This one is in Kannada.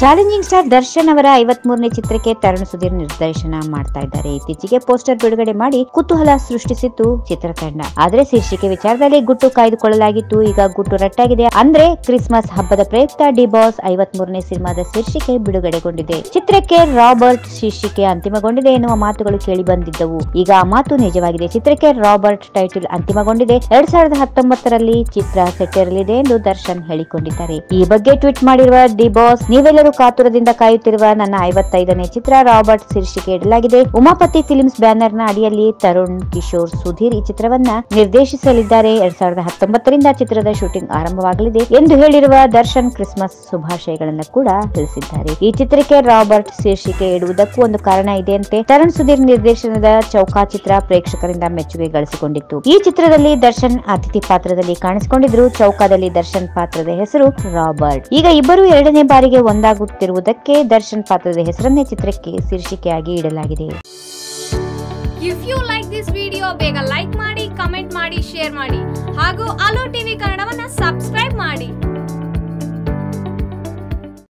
ಚಾಲೆಂಜಿಂಗ್ ಸ್ಟಾರ್ ದರ್ಶನ್ ಅವರ ಐವತ್ ಮೂರನೇ ಚಿತ್ರಕ್ಕೆ ತರುಣ್ ಸುಧೀರ್ ನಿರ್ದೇಶನ ಮಾಡ್ತಾ ಇದ್ದಾರೆ ಇತ್ತೀಚೆಗೆ ಪೋಸ್ಟರ್ ಬಿಡುಗಡೆ ಮಾಡಿ ಕುತೂಹಲ ಸೃಷ್ಟಿಸಿತ್ತು ಚಿತ್ರತಂಡ ಆದ್ರೆ ಶೀರ್ಷಿಕೆ ವಿಚಾರದಲ್ಲಿ ಗುಟ್ಟು ಕಾಯ್ದುಕೊಳ್ಳಲಾಗಿತ್ತು ಈಗ ಗುಟ್ಟು ರಟ್ಟಾಗಿದೆ ಅಂದ್ರೆ ಕ್ರಿಸ್ಮಸ್ ಹಬ್ಬದ ಪ್ರಯುಕ್ತ ಡಿ ಬಾಸ್ ಐವತ್ ಮೂರನೇ ಸಿನಿಮಾದ ಶೀರ್ಷಿಕೆ ಬಿಡುಗಡೆಗೊಂಡಿದೆ ಚಿತ್ರಕ್ಕೆ ರಾಬರ್ಟ್ ಶೀರ್ಷಿಕೆ ಅಂತಿಮಗೊಂಡಿದೆ ಎನ್ನುವ ಮಾತುಗಳು ಕೇಳಿ ಬಂದಿದ್ದವು ಈಗ ಆ ಮಾತು ನಿಜವಾಗಿದೆ ಚಿತ್ರಕ್ಕೆ ರಾಬರ್ಟ್ ಟೈಟಲ್ ಅಂತಿಮಗೊಂಡಿದೆ ಎರಡ್ ಸಾವಿರದ ಹತ್ತೊಂಬತ್ತರಲ್ಲಿ ಚಿತ್ರ ಸೆಟ್ಟೇರಲಿದೆ ಎಂದು ದರ್ಶನ್ ಹೇಳಿಕೊಂಡಿದ್ದಾರೆ ಈ ಬಗ್ಗೆ ಟ್ವೀಟ್ ಮಾಡಿರುವ ದಿ ಬಾಸ್ ನೀವೆಲ್ಲರೂ ಕಾತುರದಿಂದ ಕಾಯುತ್ತಿರುವ ನನ್ನ ಐವತ್ತೈದನೇ ಚಿತ್ರ ರಾಬರ್ಟ್ ಶೀರ್ಷಿಕೆ ಇಡಲಾಗಿದೆ ಉಮಾಪತಿ ಫಿಲ್ಮ್ಸ್ ಬ್ಯಾನರ್ ನ ಅಡಿಯಲ್ಲಿ ತರುಣ್ ಕಿಶೋರ್ ಸುಧೀರ್ ಈ ಚಿತ್ರವನ್ನ ನಿರ್ದೇಶಿಸಲಿದ್ದಾರೆ ಎರಡ್ ಸಾವಿರದ ಹತ್ತೊಂಬತ್ತರಿಂದ ಚಿತ್ರದ ಶೂಟಿಂಗ್ ಆರಂಭವಾಗಲಿದೆ ಎಂದು ಹೇಳಿರುವ ದರ್ಶನ್ ಕ್ರಿಸ್ಮಸ್ ಶುಭಾಶಯಗಳನ್ನು ಕೂಡ ತಿಳಿಸಿದ್ದಾರೆ ಈ ಚಿತ್ರಕ್ಕೆ ರಾಬರ್ಟ್ ಶೀರ್ಷಿಕೆ ಇಡುವುದಕ್ಕೂ ಒಂದು ಕಾರಣ ಇದೆಯಂತೆ ತರುಣ್ ಸುಧೀರ್ ನಿರ್ದೇಶನದ ಚೌಕಾ ಚಿತ್ರ ಪ್ರೇಕ್ಷಕರಿಂದ ಮೆಚ್ಚುಗೆ ಗಳಿಸಿಕೊಂಡಿತ್ತು ಈ ಚಿತ್ರದಲ್ಲಿ ದರ್ಶನ್ ಅತಿಥಿ ಪಾತ್ರದಲ್ಲಿ ಕಾಣಿಸಿಕೊಂಡಿದ್ರು ಚೌಕಾದಲ್ಲಿ ದರ್ಶನ್ ಪಾತ್ರದ ಹೆಸರು ರಾಬರ್ಟ್ ಈಗ ಇಬ್ಬರು ಎರಡನೇ ಬಾರಿಗೆ ಒಂದಾಗುತ್ತಿರುವುದಕ್ಕೆ ದರ್ಶನ್ ಪಾತ್ರದ ಹೆಸರನ್ನೇ ಚಿತ್ರಕ್ಕೆ ಶೀರ್ಷಿಕೆಯಾಗಿ ಇಡಲಾಗಿದೆ if you like this video ಬೇಗ ಲೈಕ್ ಮಾಡಿ ಕಮೆಂಟ್ ಮಾಡಿ ಶೇರ್ ಮಾಡಿ ಹಾಗೂ ಅಲೋ ಟಿವಿ ಕನ್ನಡವನ್ನ ಸಬ್ಸ್ಕ್ರೈಬ್